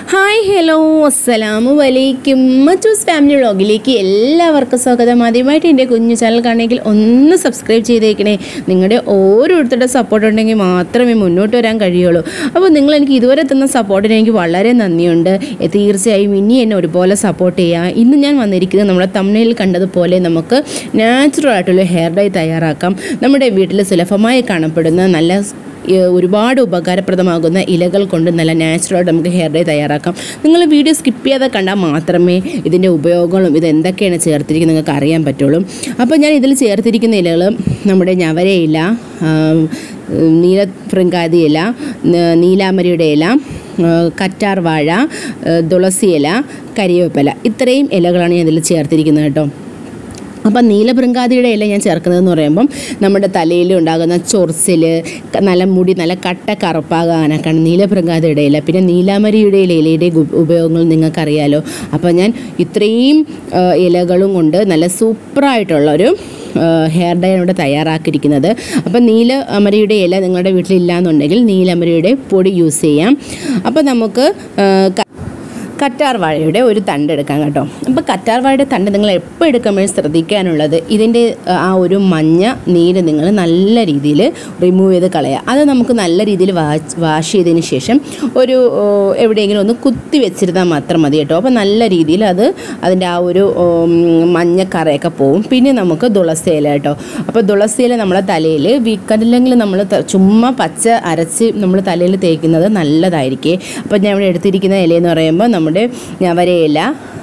hi hello അസ്സലാമു വലൈക്കും മച്ചൂസ് family വ്ളോഗിലേക്ക് എല്ലാവർക്കും സ്വാഗതം ആദ്യമായിട്ട് എൻ്റെ കുഞ്ഞു ചാനൽ കാണണമെങ്കിൽ ഒന്ന് സബ്സ്ക്രൈബ് ചെയ്തേക്കണേ നിങ്ങളുടെ ഓരോരുത്തരുടെ സപ്പോർട്ട് ഉണ്ടെങ്കിൽ മാത്രമേ മുന്നോട്ട് വരാൻ കഴിയുള്ളൂ അപ്പോൾ നിങ്ങൾ എനിക്ക് ഇതുവരെ തന്ന സപ്പോർട്ടിന് എനിക്ക് വളരെ നന്ദിയുണ്ട് എ, തീർച്ചയായും ഇനി എന്നെ ഒരുപോലെ സപ്പോർട്ട് ചെയ്യുക ഇന്ന് ഞാൻ വന്നിരിക്കുന്നത് നമ്മുടെ തമിഴിൽ കണ്ടതുപോലെ നമുക്ക് നാച്ചുറൽ ആയിട്ടുള്ള ഹെയർ ഡൈ തയ്യാറാക്കാം നമ്മുടെ വീട്ടിൽ സുലഭമായി കാണപ്പെടുന്ന നല്ല ഏഹ് ഒരുപാട് ഉപകാരപ്രദമാകുന്ന ഇലകൾ കൊണ്ട് നല്ല നാച്ചുറലായിട്ട് നമുക്ക് ഹെയർ ഡൈ തയ്യാറാക്കാം നിങ്ങൾ വീഡിയോ സ്കിപ്പ് ചെയ്യാതെ കണ്ടാൽ മാത്രമേ ഇതിൻ്റെ ഉപയോഗങ്ങളും ഇത് എന്തൊക്കെയാണ് ചേർത്തിരിക്കുന്നത് നിങ്ങൾക്ക് അറിയാൻ പറ്റുള്ളൂ അപ്പോൾ ഞാൻ ഇതിൽ ചേർത്തിരിക്കുന്ന ഇലകൾ നമ്മുടെ ഞവരയില ആം, നീല ഫ്രിങ്കാതി ഇല ന- നീലാമരിയുടെ ഇല ആ, കറ്റാർ വാഴ ആ, തുളസി ഇല കരിവേപ്പില ഇത്രയും ഇലകളാണ് ഞാൻ ഇതിൽ ചേർത്തിരിക്കുന്നത് കേട്ടോ അപ്പം നീലഭൃങ്കാതിയുടെ ഇല ഞാൻ ചേർക്കുന്നതെന്ന് പറയുമ്പം നമ്മുടെ തലയിൽ ഉണ്ടാകുന്ന ചൊറിച്ചിൽ ക- നല്ല മുടി നല്ല കട്ട കറുപ്പാകാനൊക്കെയാണ് നീലഭൃങ്കാതിയുടെ ഇല പിന്നെ നീലാമരിയുടെ ഇലയുടെ ഗു- ഉപയോഗങ്ങൾ നിങ്ങൾക്കറിയാലോ അപ്പോൾ ഞാൻ ഇത്രയും ആ, ഇലകളും കൊണ്ട് നല്ല സൂപ്പറായിട്ടുള്ള ഒരു ഹെയർ ഡൈ ആണ് ഇവിടെ തയ്യാറാക്കിയിരിക്കുന്നത് അപ്പം നീല അമരയുടെ ഇല നിങ്ങളുടെ വീട്ടിലില്ലാന്നുണ്ടെങ്കിൽ നീലമരയുടെ പൊടി യൂസ് ചെയ്യാം അപ്പോൾ നമുക്ക് ആ, ക- കറ്റാർ വാഴയുടെ ഒരു തണ്ട് എടുക്കാം കേട്ടോ അപ്പോൾ കറ്റാർ വാഴയുടെ തണ്ട് നിങ്ങൾ എപ്പോൾ എടുക്കുമ്പോഴും ശ്രദ്ധിക്കാനുള്ളത് ഇതിൻ്റെ ആ ഒരു മഞ്ഞ നീര് നിങ്ങൾ നല്ല രീതിയിൽ റിമൂവ് ചെയ്ത് കളയുക അത് നമുക്ക് നല്ല രീതിയിൽ വാഷ് വാഷ് ചെയ്തതിന് ശേഷം ഒരു ഓ, എവിടെയെങ്കിലും ഒന്ന് കുത്തി വെച്ചിരുന്നാൽ മാത്രം മതി കേട്ടോ അപ്പോൾ നല്ല രീതിയിൽ അത് അതിൻ്റെ ആ ഒരു ഉം, മഞ്ഞ കറയൊക്കെ പോവും പിന്നെ നമുക്ക് തുളസി ഇല കേട്ടോ അപ്പോൾ തുളസി ഇല നമ്മളെ തലയിൽ വീക്കല്ലെങ്കിൽ നമ്മൾ ത- ചുമ്മാ പച്ച അരച്ച് നമ്മൾ തലയിൽ തേക്കുന്നത് നല്ലതായിരിക്കും അപ്പോൾ ഞാൻ ഇവിടെ എടുത്തിരിക്കുന്ന ഇലയെന്ന് പറയുമ്പോൾ നമ്മുടെ ഞവരയില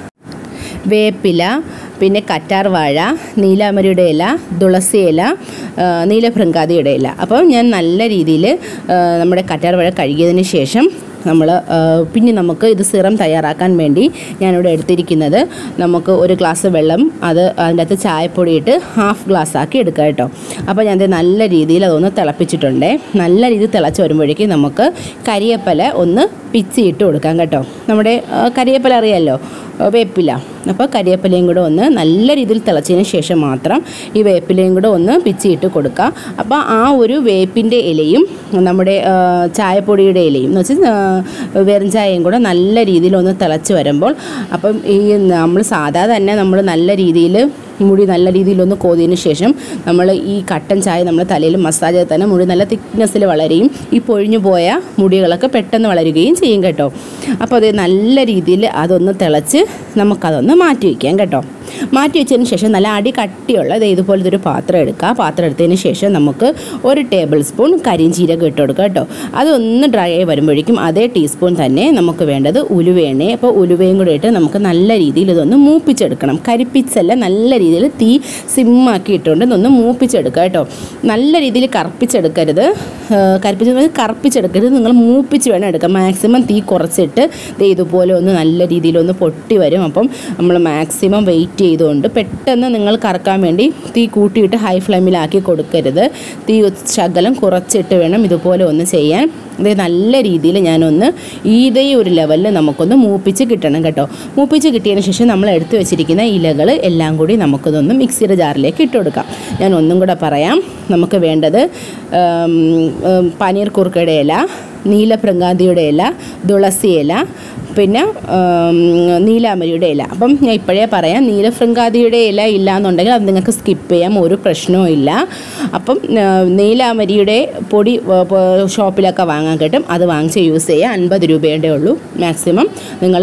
വേപ്പില പിന്നെ കറ്റാർ വാഴ നീലാമരിയുടെ ഇല തുളസി ഇല ആ, നീലഭൃങ്കാതിയുടെ ഇല അപ്പോൾ ഞാൻ നല്ല രീതിയിൽ നമ്മുടെ കറ്റാർ വാഴ കഴുകിയതിന് ശേഷം നമ്മൾ പിന്നെ നമുക്ക് ഇത് സിറം തയ്യാറാക്കാൻ വേണ്ടി ഞാനിവിടെ എടുത്തിരിക്കുന്നത് നമുക്ക് ഒരു ഗ്ലാസ് വെള്ളം അത് അതിൻ്റെ അകത്ത് ചായപ്പൊടി ഇട്ട് ഹാഫ് ഗ്ലാസ് ആക്കി എടുക്കുക കേട്ടോ അപ്പോൾ ഞാൻ ഇത് നല്ല രീതിയിൽ അതൊന്ന് തിളപ്പിച്ചിട്ടുണ്ട് നല്ല രീതിയിൽ തിളച്ച് വരുമ്പോഴേക്കും നമുക്ക് കരിയപ്പല ഒന്ന് പിച്ചി ഇട്ട് കൊടുക്കാം കേട്ടോ നമ്മുടെ ആ, കരിയപ്പല അറിയാമല്ലോ ആ, വേപ്പില അപ്പോൾ കരിയേപ്പിലയും കൂടെ ഒന്ന് നല്ല രീതിയിൽ തിളച്ചതിന് ശേഷം മാത്രം ഈ വേപ്പിലയും കൂടെ ഒന്ന് പിച്ചിയിട്ട് കൊടുക്കുക അപ്പോൾ ആ ഒരു വേപ്പിൻ്റെ ഇലയും നമ്മുടെ ആ, ചായപ്പൊടിയുടെ ഇലയും എന്ന് വെച്ചാൽ ആ, വെറും ചായയും കൂടെ നല്ല രീതിയിൽ ഒന്ന് തിളച്ച് വരുമ്പോൾ അപ്പം ഈ നമ്മൾ സാധാ തന്നെ നമ്മൾ നല്ല രീതിയിൽ മുടി നല്ല രീതിയിലൊന്ന് കോതിയതിന് ശേഷം നമ്മൾ ഈ കട്ടൻ ചായ നമ്മൾ തലയിൽ മസാജ് ചെയ്ത് തന്നെ മുടി നല്ല തിക്നെസ്സിൽ വളരുകയും ഈ പൊഴിഞ്ഞു പോയ മുടികളൊക്കെ പെട്ടെന്ന് വളരുകയും ചെയ്യും കേട്ടോ അപ്പോൾ അത് നല്ല രീതിയിൽ അതൊന്ന് തിളച്ച് നമുക്കതൊന്ന് മാറ്റി വയ്ക്കാം കേട്ടോ മാറ്റി വെച്ചതിന് ശേഷം നല്ല അടി കട്ടിയുള്ള ദേ ഇതുപോലത്തെ ഒരു പാത്രം എടുക്കുക പാത്രം എടുത്തതിന് ശേഷം നമുക്ക് ഒരു ടേബിൾ സ്പൂൺ കരിഞ്ചീരകം ഇട്ട് കൊടുക്കുക കേട്ടോ അതൊന്ന് ഡ്രൈ ആയി വരുമ്പോഴേക്കും അതേ ടീസ്പൂൺ തന്നെ നമുക്ക് വേണ്ടത് ഉലുവയാണ് അപ്പോൾ ഉലുവയും കൂടെ ഇട്ട് നമുക്ക് നല്ല രീതിയിൽ ഇതൊന്ന് മൂപ്പിച്ചെടുക്കണം കരിപ്പിച്ചല്ല നല്ല രീതിയിൽ തീ സിമ്മാക്കി ഇട്ടുകൊണ്ട് ഇതൊന്ന് മൂപ്പിച്ചെടുക്കുക കേട്ടോ നല്ല രീതിയിൽ കറുപ്പിച്ചെടുക്കരുത് ആ, കരിപ്പിച്ച് എന്ന് പറഞ്ഞാൽ കറുപ്പിച്ചെടുക്കരുത് നിങ്ങൾ മൂപ്പിച്ച് വേണം എടുക്കാം മാക്സിമം തീ കുറച്ചിട്ട് ദേ ഇതുപോലെ ഒന്ന് നല്ല രീതിയിലൊന്ന് പൊട്ടി വരും അപ്പം നമ്മൾ മാക്സിമം വെയിറ്റ് ചെയ്തുകൊണ്ട് പെട്ടെന്ന് നിങ്ങൾ കറക്കാൻ വേണ്ടി തീ കൂട്ടിയിട്ട് ഹൈ ഫ്ലെയിമിലാക്കി കൊടുക്കരുത് തീ ശകലം കുറച്ചിട്ട് വേണം ഇതുപോലെ ഒന്ന് ചെയ്യാൻ ഇത് നല്ല രീതിയിൽ ഞാനൊന്ന് ഇതേ ഒരു ലെവലിൽ നമുക്കൊന്ന് മൂപ്പിച്ച് കിട്ടണം കേട്ടോ മൂപ്പിച്ച് കിട്ടിയതിന് ശേഷം നമ്മൾ എടുത്തു വെച്ചിരിക്കുന്ന ഇലകൾ എല്ലാം കൂടി നമുക്കിതൊന്ന് മിക്സിയുടെ ജാറിലേക്ക് ഇട്ട് കൊടുക്കാം ഞാൻ ഒന്നും കൂടെ പറയാം നമുക്ക് വേണ്ടത് ഉം, ഉം, പനീർ കുറുക്കയുടെ ഇല നീലപ്രങ്കാന്തിയുടെ ഇല തുളസി ഇല പിന്നെ ഉം, നീലാമരിയുടെ ഇല അപ്പം ഞാൻ ഇപ്പോഴേ പറയാം നീലഫൃങ്കാതിയുടെ ഇല ഇല്ല എന്നുണ്ടെങ്കിൽ അത് നിങ്ങൾക്ക് സ്കിപ്പ് ചെയ്യാം ഒരു പ്രശ്നവും ഇല്ല അപ്പം ആ, നീലാമരിയുടെ പൊടി ആ, പ- ഷോപ്പിലൊക്കെ വാങ്ങാൻ കിട്ടും അത് വാങ്ങിച്ച് യൂസ് ചെയ്യുക അൻപത് രൂപയുടെ ഉള്ളൂ മാക്സിമം നിങ്ങൾ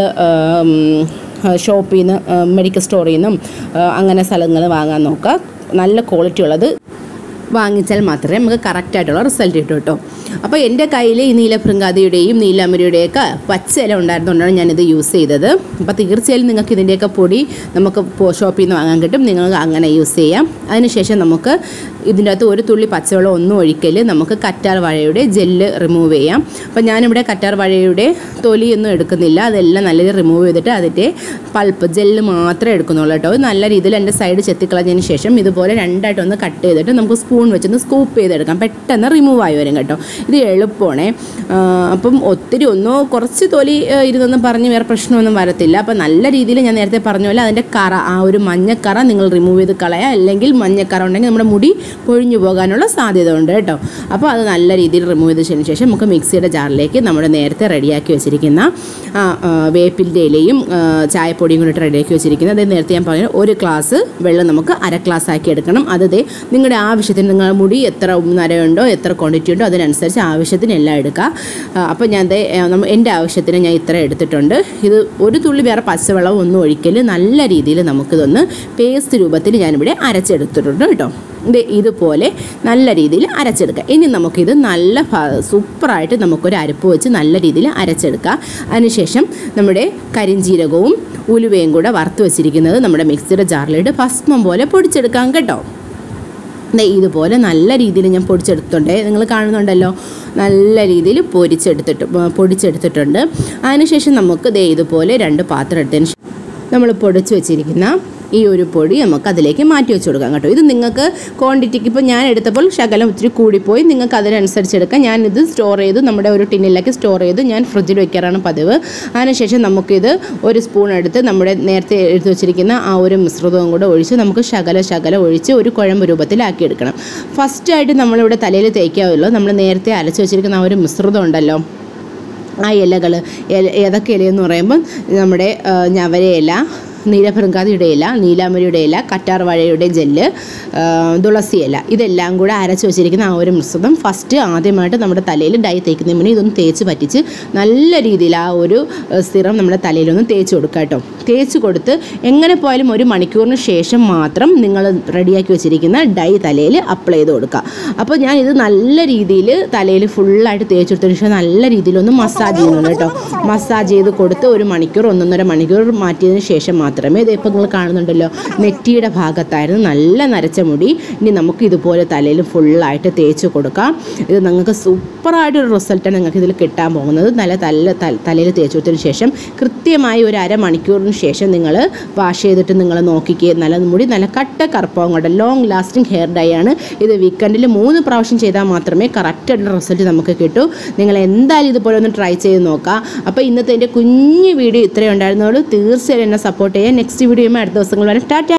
ഷോപ്പിൽ നിന്ന് മെഡിക്കൽ സ്റ്റോറിൽ നിന്നും ആ, അങ്ങനെ സ്ഥലങ്ങൾ വാങ്ങാൻ നോക്കുക നല്ല ക്വാളിറ്റി ഉള്ളത് വാങ്ങിച്ചാൽ മാത്രമേ നമുക്ക് കറക്റ്റായിട്ടുള്ള റിസൾട്ട് കിട്ടൂ കേട്ടോ അപ്പോൾ എൻ്റെ കയ്യിൽ ഈ നീലഭൃങ്കാതിയുടെയും നീലാമരിയുടെയൊക്കെ പച്ച ഇല ഉണ്ടായിരുന്നുകൊണ്ടാണ് ഞാനിത് യൂസ് ചെയ്തത് അപ്പോൾ തീർച്ചയായും നിങ്ങൾക്ക് ഇതിൻ്റെയൊക്കെ പൊടി നമുക്ക് പോ- ഷോപ്പിൽ നിന്ന് വാങ്ങാൻ കിട്ടും നിങ്ങൾക്ക് അങ്ങനെ യൂസ് ചെയ്യാം അതിനുശേഷം നമുക്ക് ഇതിൻ്റെ അകത്ത് ഒരു തുള്ളി പച്ചവെള്ളം ഒന്നും ഒഴിക്കൽ നമുക്ക് കറ്റാർ വാഴയുടെ ജെല്ല് റിമൂവ് ചെയ്യാം അപ്പോൾ ഞാനിവിടെ കറ്റാർ വാഴയുടെ തൊലിയൊന്നും എടുക്കുന്നില്ല അതെല്ലാം നല്ല രീതിയിൽ റിമൂവ് ചെയ്തിട്ട് അതിൻ്റെ പൾപ്പ് ജെല്ല് മാത്രമേ എടുക്കുന്നുള്ളൂ കേട്ടോ അത് നല്ല രീതിയിൽ എൻ്റെ സൈഡ് ചെത്തിക്കളഞ്ഞതിന് ശേഷം ഇതുപോലെ രണ്ടായിട്ടൊന്ന് കട്ട് ചെയ്തിട്ട് നമുക്ക് സ്പൂൺ വെച്ചൊന്ന് സ്കൂപ്പ് ചെയ്തെടുക്കാം പെട്ടെന്ന് റിമൂവ് ആയി വരും കേട്ടോ ഇത് എളുപ്പമാണേ ആ, അപ്പം ഒത്തിരി ഒന്നോ കുറച്ച് തൊലി ആ, ഇരുന്നൊന്നും പറഞ്ഞ് വേറെ പ്രശ്നമൊന്നും വരത്തില്ല അപ്പം നല്ല രീതിയിൽ ഞാൻ നേരത്തെ പറഞ്ഞ പോലെ അതിൻ്റെ കറ ആ ഒരു മഞ്ഞക്കറ നിങ്ങൾ റിമൂവ് ചെയ്ത് കളയുക അല്ലെങ്കിൽ മഞ്ഞക്കറ ഉണ്ടെങ്കിൽ നമ്മുടെ മുടി പൊഴിഞ്ഞു പോകാനുള്ള സാധ്യത ഉണ്ട് കേട്ടോ അപ്പോൾ അത് നല്ല രീതിയിൽ റിമൂവ് ചെയ്തതിന് ശേഷം നമുക്ക് മിക്സിയുടെ ജാറിലേക്ക് നമ്മുടെ നേരത്തെ റെഡിയാക്കി വെച്ചിരിക്കുന്ന ആ, ആ, വേപ്പിൻ്റെ ഇലയും ആ, ചായപ്പൊടിയും കൂടി ഇട്ട് റെഡിയാക്കി വെച്ചിരിക്കുന്നത് അത് നേരത്തെ ഞാൻ പറഞ്ഞു ഒരു ഗ്ലാസ് വെള്ളം നമുക്ക് അര ഗ്ലാസ് ആക്കി എടുക്കണം അത് ദേ നിങ്ങളുടെ ആവശ്യത്തിന് നിങ്ങളുടെ മുടി എത്ര നരയുണ്ടോ എത്ര ക്വാണ്ടിറ്റി ഉണ്ടോ അതിനനുസരിച്ച് ആവശ്യത്തിന് എല്ലാം എടുക്കുക ആ, അപ്പോൾ ഞാൻ ദേ ആ, നമ്മ- എൻ്റെ ആവശ്യത്തിന് ഞാൻ ഇത്ര എടുത്തിട്ടുണ്ട് ഇത് ഒരു തുള്ളി വേറെ പച്ചവെള്ളം ഒന്നും ഒഴിക്കൽ നല്ല രീതിയിൽ നമുക്കിതൊന്ന് പേസ്റ്റ് രൂപത്തിൽ ഞാനിവിടെ അരച്ചെടുത്തിട്ടുണ്ട് കേട്ടോ ഇത് ഇതുപോലെ നല്ല രീതിയിൽ അരച്ചെടുക്കുക ഇനി നമുക്കിത് നല്ല ഭ- സൂപ്പറായിട്ട് നമുക്കൊരു അരപ്പ് വെച്ച് നല്ല രീതിയിൽ അരച്ചെടുക്കുക അതിനുശേഷം നമ്മുടെ കരിഞ്ജീരകവും ഉലുവയും കൂടെ വറുത്ത് വെച്ചിരിക്കുന്നത് നമ്മുടെ മിക്സിയുടെ ജാറിലിട്ട് ഭസ്മം പോലെ പൊടിച്ചെടുക്കാം കേട്ടോ ദേ ഇതുപോലെ നല്ല രീതിയിൽ ഞാൻ പൊടിച്ചെടുത്തിട്ടുണ്ട് നിങ്ങൾ കാണുന്നുണ്ടല്ലോ നല്ല രീതിയിൽ പൊരിച്ചെടുത്തിട്ട് ആ, പൊടിച്ചെടുത്തിട്ടുണ്ട് അതിനുശേഷം നമുക്ക് ദേ ഇതുപോലെ രണ്ട് പാത്രം എടുത്തതിന് ശേഷം നമ്മൾ പൊടിച്ച് വെച്ചിരിക്കുന്ന ഈ ഒരു പൊടി നമുക്ക് അതിലേക്ക് മാറ്റി വെച്ച് കൊടുക്കാം കേട്ടോ ഇത് നിങ്ങൾക്ക് ക്വാണ്ടിറ്റിക്ക് ഇപ്പോൾ ഞാൻ എടുത്തപ്പോൾ ശകലം ഇത്തിരി കൂടിപ്പോയി നിങ്ങൾക്ക് അതിനനുസരിച്ച് എടുക്കാം ഞാനിത് സ്റ്റോർ ചെയ്ത് നമ്മുടെ ഒരു ടിന്നിലേക്ക് സ്റ്റോർ ചെയ്ത് ഞാൻ ഫ്രിഡ്ജിൽ വെക്കാറാണ് പതിവ് അതിനുശേഷം നമുക്കിത് ഒരു സ്പൂൺ എടുത്ത് നമ്മുടെ നേരത്തെ എടുത്ത് വെച്ചിരിക്കുന്ന ആ ഒരു മിശ്രിതവും കൂടെ ഒഴിച്ച് നമുക്ക് ശകല ശകല ഒഴിച്ച് ഒരു കുഴമ്പ് രൂപത്തിലാക്കി എടുക്കണം ഫസ്റ്റായിട്ട് നമ്മളിവിടെ തലയിൽ തേക്കാമല്ലോ നമ്മൾ നേരത്തെ അരച്ച് വെച്ചിരിക്കുന്ന ആ ഒരു മിശ്രിതം ഉണ്ടല്ലോ ആ ഇലകൾ ഏതൊക്കെ ഇലയെന്ന് പറയുമ്പം നമ്മുടെ ആ, ഞവരയില നീലഭൃങ്കാതിയുടെ ഇല നീലാമരിയുടെ ഇല കറ്റാർ വാഴയുടെ ജെല്ല് ആ, തുളസി ഇല ഇതെല്ലാം കൂടെ അരച്ച് വെച്ചിരിക്കുന്ന ആ ഒരു മിശ്രിതം ഫസ്റ്റ് ആദ്യമായിട്ട് നമ്മുടെ തലയിൽ ഡൈ തേക്കുന്നതിന് മുന്നേ ഇതൊന്ന് തേച്ച് പറ്റിച്ച് നല്ല രീതിയിൽ ആ ഒരു ആ, സിറം നമ്മുടെ തലയിലൊന്ന് തേച്ച് കൊടുക്കുക കേട്ടോ തേച്ച് കൊടുത്ത് എങ്ങനെ പോയാലും ഒരു മണിക്കൂറിന് ശേഷം മാത്രം നിങ്ങൾ റെഡിയാക്കി വെച്ചിരിക്കുന്ന ഡൈ തലയിൽ അപ്ലൈ ചെയ്ത് കൊടുക്കുക അപ്പോൾ ഞാൻ ഇത് നല്ല രീതിയിൽ തലയിൽ ഫുള്ളായിട്ട് തേച്ച് കൊടുത്തതിന് ശേഷം നല്ല രീതിയിലൊന്ന് മസാജ് ചെയ്യുന്നുണ്ട് കേട്ടോ മസാജ് ചെയ്ത് കൊടുത്ത് ഒരു മണിക്കൂർ ഒന്നൊന്നര മണിക്കൂർ മാറ്റിയതിന് ശേഷം മാത്രമേ ഇത് ഇപ്പോൾ നിങ്ങൾ കാണുന്നുണ്ടല്ലോ നെറ്റിയുടെ ഭാഗത്തായിരുന്നു നല്ല നരച്ച മുടി ഇനി നമുക്ക് ഇതുപോലെ തലയിൽ ഫുള്ളായിട്ട് തേച്ച് കൊടുക്കാം ഇത് നിങ്ങൾക്ക് സൂപ്പറായിട്ടൊരു റിസൾട്ടാണ് നിങ്ങൾക്ക് ഇതിൽ കിട്ടാൻ പോകുന്നത് നല്ല തല തലയിൽ തേച്ച് കൊടുത്തതിന് ശേഷം കൃത്യമായി ഒരു അരമണിക്കൂറിന് ശേഷം നിങ്ങൾ വാഷ് ചെയ്തിട്ട് നിങ്ങൾ നോക്കിക്കുക നല്ല മുടി നല്ല കട്ട കറുപ്പവും കൊണ്ട് ലോങ് ലാസ്റ്റിംഗ് ഹെയർ ഡൈ ആണ് ഇത് വീക്കെൻഡിൽ മൂന്ന് പ്രാവശ്യം ചെയ്താൽ മാത്രമേ കറക്റ്റായിട്ടുള്ള റിസൾട്ട് നമുക്ക് കിട്ടൂ നിങ്ങൾ എന്തായാലും ഇതുപോലെ ഒന്ന് ട്രൈ ചെയ്ത് നോക്കുക അപ്പോൾ ഇന്നത്തെ എൻ്റെ കുഞ്ഞു വീഡിയോ ഇത്രയേ ഉണ്ടായിരുന്നുള്ളൂ തീർച്ചയായും എന്നെ സപ്പോർട്ട് ചെയ്യാൻ നെക്സ്റ്റ് വീഡിയോയുമായി അടുത്ത ദിവസങ്ങൾ വരെ ടാറ്റ